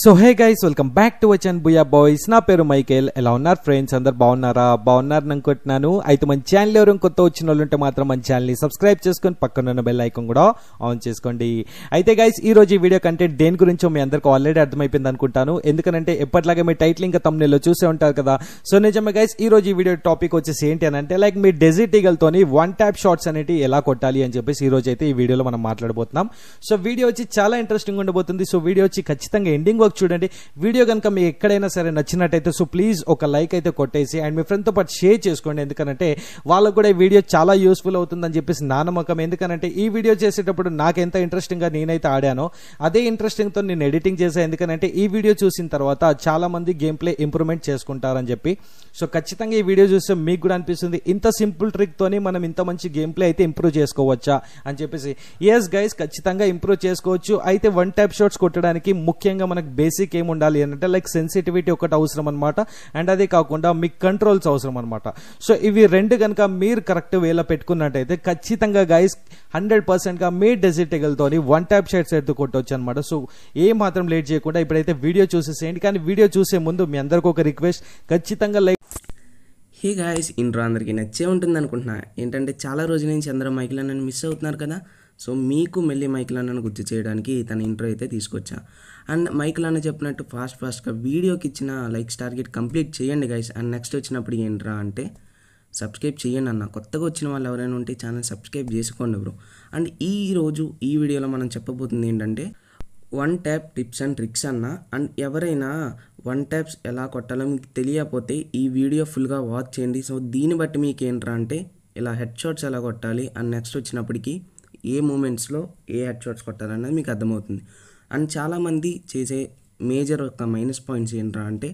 so hey guys welcome back to వచ్చాన్ బుయా boys నా పేరు మైకేల్ ఎలా ఉన్నారు ఫ్రెండ్స్ అందరు బాగున్నారా బాగున్నారు అనుకుంటున్నాను అయితే మన ఛానల్ ఎవరు కొత్త వచ్చిన వాళ్ళు ఉంటే మాత్రం మన ఛానల్ని సబ్స్క్రైబ్ చేసుకొని పక్కన ఉన్న బెల్ ఐకాన్ కూడా ఆన్ చేసుకోండి అయితే గైస్ ఈ రోజు ఈ వీడియో కంటెంట్ దేని గురించో మీ అందరికీ ఆల్రెడీ అర్థమైపోయింది అనుకుంటాను ఎందుకంటే ఎప్పటిలాగే మీ టైటిల్ ఇంకా తమ్ముళ్ళు చూసే ఉంటారు కదా సో నిజమే గైస్ ఈ రోజు ఈ వీడియో టాపిక్ వచ్చేసి ఏంటి అని అంటే లైక్ మీ డెజిట్ ఈగల్తోని వన్ ట్యాప్ షాట్స్ అనేవి ఎలా కొట్టాలి అని చెప్పేసి ఈ రోజు అయితే ఈ వీడియోలో మనం మాట్లాడబోతున్నాం సో వీడియో వచ్చి చాలా ఇంట్రెస్టింగ్ ఉండబోతుంది సో వీడియో వచ్చి ఖచ్చితంగా ఎండింగ్ వరకు చూడండి వీడియో కనుక మీకు ఎక్కడైనా సరే నచ్చినట్టయితే సో ప్లీజ్ ఒక లైక్ అయితే కొట్టేసి అండ్ మీ ఫ్రెండ్తో పాటు షేర్ చేసుకోండి ఎందుకంటే వాళ్ళకు కూడా ఈ వీడియో చాలా యూస్ఫుల్ అవుతుందని చెప్పేసి నా నమ్మకం ఎందుకంటే ఈ వీడియో చేసేటప్పుడు నాకు ఎంత ఇంట్రెస్టింగ్గా నేనైతే ఆడానో అదే ఇంట్రెస్టింగ్తో నేను ఎడిటింగ్ చేశాను ఎందుకంటే ఈ వీడియో చూసిన తర్వాత చాలా మంది గేమ్ ప్లే ఇంప్రూవ్మెంట్ చేసుకుంటారని చెప్పి సో ఖచ్చితంగా ఈ వీడియో చూస్తే మీకు కూడా అనిపిస్తుంది ఇంత సింపుల్ ట్రిక్ తోని మనం ఇంత మంచి గేమ్ ప్లే అయితే ఇంప్రూవ్ చేసుకోవచ్చా అని చెప్పేసి ఎస్ గైస్ ఖచ్చితంగా ఇంప్రూవ్ చేసుకోవచ్చు అయితే వన్ టైప్ షాట్స్ కొట్టడానికి ముఖ్యంగా మనకు బేసిక్ ఏం ఉండాలి అంటే లైక్ సెన్సిటివిటీ ఒకటి అవసరం అనమాట అండ్ అదే కాకుండా మీకు కంట్రోల్స్ అవసరం అనమాట సో ఇవి రెండు కనుక మీరు కరెక్ట్ వేలో పెట్టుకున్నట్టయితే ఖచ్చితంగా గైస్ హండ్రెడ్ పర్సెంట్గా మీ డెసిటెగల్తోని వన్ టైప్ షాట్స్ అయితే కొట్టవచ్చు అనమాట సో ఏ మాత్రం లేట్ చేయకుండా ఇప్పుడైతే వీడియో చూసేసేయండి కానీ వీడియో చూసే ముందు మీ అందరికీ ఒక రిక్వెస్ట్ ఖచ్చితంగా లైక్ హే గాయస్ ఇంట్రో అందరికీ నచ్చే ఉంటుంది అనుకుంటున్నా ఏంటంటే చాలా రోజుల నుంచి అందరూ మైకిల్ అన్నని మిస్ అవుతున్నారు కదా సో మీకు మళ్ళీ మైకిల్ అన్నను గుర్తు చేయడానికి తన ఇంట్రో అయితే తీసుకొచ్చా అండ్ మైకిల్ అన్న చెప్పినట్టు ఫాస్ట్ ఫాస్ట్గా వీడియోకి ఇచ్చిన లైక్స్ టార్గెట్ కంప్లీట్ చేయండి గైస్ అండ్ నెక్స్ట్ వచ్చినప్పుడు ఏంట్రా అంటే సబ్స్క్రైబ్ చేయండి అన్న కొత్తగా వచ్చిన వాళ్ళు ఎవరైనా ఉంటే ఛానల్ సబ్స్క్రైబ్ చేసుకోండి బ్రో అండ్ ఈ రోజు ఈ వీడియోలో మనం చెప్పబోతుంది ఏంటంటే one tap tips and tricks అన్న అండ్ ఎవరైనా వన్ ట్యాప్స్ ఎలా కొట్టాలో మీకు తెలియకపోతే ఈ వీడియో ఫుల్గా వాచ్ చేయండి సో దీన్ని బట్టి మీకు ఏంట్రా అంటే ఇలా హెడ్ షాట్స్ ఎలా కొట్టాలి అండ్ నెక్స్ట్ వచ్చినప్పటికీ ఏ మూమెంట్స్లో ఏ హెడ్ షాట్స్ కొట్టాలన్నది మీకు అర్థమవుతుంది అండ్ చాలామంది చేసే మేజర్ ఒక మైనస్ పాయింట్స్ ఏంట్రా అంటే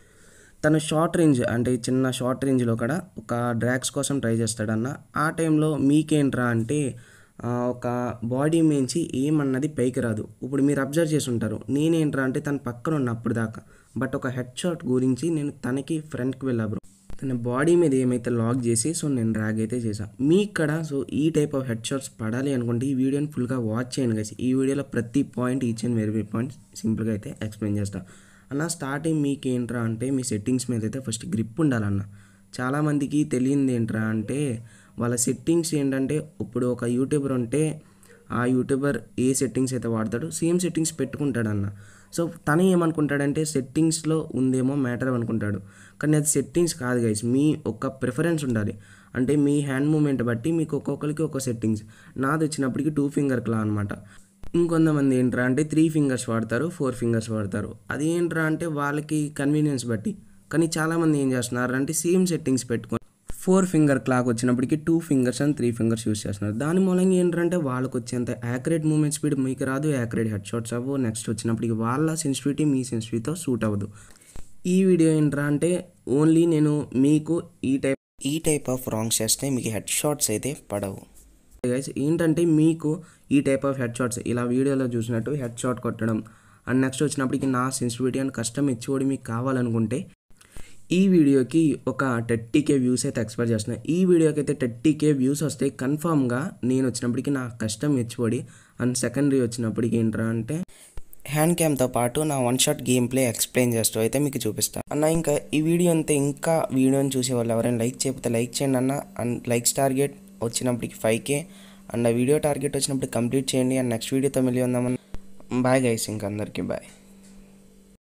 తన షార్ట్ రేంజ్ అంటే చిన్న షార్ట్ రేంజ్లో కూడా ఒక డ్రాగ్స్ కోసం ట్రై చేస్తాడన్న ఆ టైంలో మీకేంట్రా అంటే ఆ, ఒక బాడీ మించి ఏమన్నది పైకి రాదు ఇప్పుడు మీరు అబ్జర్వ్ చేసి ఉంటారు నేనేంట్రా అంటే తన పక్కన ఉన్నప్పుడు దాకా బట్ ఒక హెడ్ షాట్ గురించి నేను తనకి ఫ్రంట్కి వెళ్ళా బ్రో తన బాడీ మీద ఏమైతే లాక్ చేసి సో నేను డ్రాగ్ అయితే చేసా మీ ఇక్కడ సో ఈ టైప్ ఆఫ్ హెడ్ షాట్స్ పడాలి అనుకుంటే ఈ వీడియోని ఫుల్గా వాచ్ చేయండి గైస్ ఈ వీడియోలో ప్రతి point each and very point సింపుల్గా అయితే ఎక్స్ప్లెయిన్ చేస్తా అన్న స్టార్టింగ్ మీకు ఏంట్రా అంటే మీ సెట్టింగ్స్ మీద అయితే ఫస్ట్ గ్రిప్ ఉండాలన్న చాలామందికి తెలియంది ఏంట్రా అంటే వాళ్ళ సెట్టింగ్స్ ఏంటంటే ఇప్పుడు ఒక యూట్యూబర్ ఉంటే ఆ యూట్యూబర్ ఏ సెట్టింగ్స్ అయితే వాడతాడో సేమ్ సెట్టింగ్స్ పెట్టుకుంటాడన్న సో తను ఏమనుకుంటాడంటే సెట్టింగ్స్లో ఉందేమో మ్యాటర్ అనుకుంటాడు కానీ అది సెట్టింగ్స్ కాదు గైస్ మీ ఒక ప్రిఫరెన్స్ ఉండాలి అంటే మీ హ్యాండ్ మూమెంట్ బట్టి మీకు ఒక్కొక్కరికి ఒక సెట్టింగ్స్ నాది వచ్చినప్పటికి టూ ఫింగర్ క్లా అనమాట ఇంకొంతమంది ఏంట్రా అంటే త్రీ ఫింగర్స్ వాడతారు ఫోర్ ఫింగర్స్ వాడతారు అది ఏంట్రా అంటే వాళ్ళకి కన్వీనియన్స్ బట్టి కానీ చాలామంది ఏం చేస్తున్నారు అంటే సేమ్ సెట్టింగ్స్ పెట్టుకొని ఫోర్ ఫింగర్ క్లాక్ వచ్చినప్పటికి two fingers and three fingers use చేస్తున్నారు దాని మూలంగా ఏంటంటే వాళ్ళకి వచ్చేంత యాక్యురేట్ మూమెంట్ స్పీడ్ మీకు రాదు యాక్యురేట్ హెడ్ షాట్స్ అవ్వవు నెక్స్ట్ వచ్చినప్పటికి వాళ్ళ సెన్సిటివిటీ మీ సెన్సిటివిటీతో సూట్ అవ్వదు ఈ వీడియో ఏంట్రా అంటే ఓన్లీ నేను మీకు ఈ టైప్ ఈ టైప్ ఆఫ్ రాంగ్స్ చేస్తే మీకు హెడ్ షాట్స్ అయితే పడవు గైస్ ఏంటంటే మీకు ఈ టైప్ ఆఫ్ హెడ్ షాట్స్ ఇలా వీడియోలో చూసినట్టు హెడ్ షాట్ కొట్టడం అండ్ నెక్స్ట్ వచ్చినప్పటికి నా సెన్సిటివిటీ అండ్ కష్టం ఇచ్చుకోవడం మీకు కావాలనుకుంటే ఈ వీడియోకి ఒక థర్టీ కే వ్యూస్ అయితే ఎక్స్పెక్ట్ చేస్తున్నాను ఈ వీడియోకి అయితే థర్టీ కే వ్యూస్ వస్తే కన్ఫామ్గా నేను వచ్చినప్పటికి నా కష్టం మెచ్చుబడి అండ్ సెకండరీ వచ్చినప్పటికి ఏంట్రా అంటే హ్యాండ్ క్యామ్తో పాటు నా one shot game play explain చేస్తూ అయితే మీకు చూపిస్తాను అన్న ఇంకా ఈ వీడియో అంతే ఇంకా వీడియోని చూసే వాళ్ళు ఎవరైనా లైక్ చేయకపోతే లైక్ చేయండి అన్న అండ్ లైక్స్ టార్గెట్ వచ్చినప్పటికి ఫైవ్ కే అండ్ ఆ వీడియో టార్గెట్ వచ్చినప్పుడు కంప్లీట్ చేయండి అండ్ నెక్స్ట్ వీడియోతో మళ్ళీ ఉందామన్న బాయ్ గైస్ ఇంక అందరికీ బాయ్